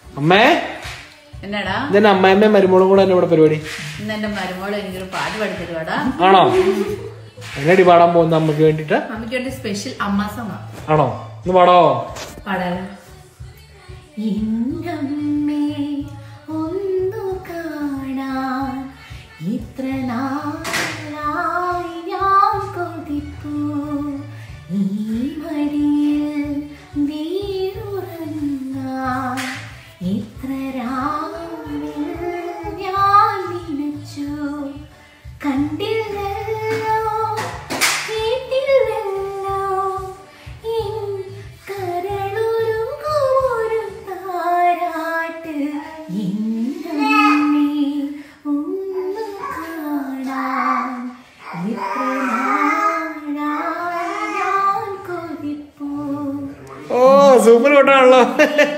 അമ്മേ എന്നാടാ ഇതെന്നെ അമ്മായിമ്മയും മരുമോളും കൂടെ എന്നെ ഇവിടെ പരിപാടി ഇന്ന് എന്റെ മരുമോള് എനിക്കൊരു പാട്ട് പഠിത്തരുവാടാ ആണോ എന്നടി പാടാൻ പോകുന്ന അമ്മക്ക് വേണ്ടിട്ട് അമ്മയ്ക്ക് വേണ്ടി സ്പെഷ്യൽ അമ്മ സോങ്ങാ ആണോ ഒന്ന് പാടോ പാടാലോ ഇന്നമ്മേ ഒന്നു കാണാൻ ഇത്ര നാളായി ഞാൻ കൊതിപ്പൂ ഈ മടിയിൽ വീഴുറങ്ങാൻ ഇത്ര രാവിൽ ഞാൻ നിനച്ചു കണ്ടില്ലല്ലോ കേട്ടില്ലല്ലോ എൻ കരളൊരുങ്ങുമൊരു താരാട്ട് എന്നമ്മേ ഒന്ന് കാണാൻ ഇത്ര നാളായി ഞാൻ കൊതിപ്പൂ ഓ സൂപ്പർ പാട്ടാണല്ലോ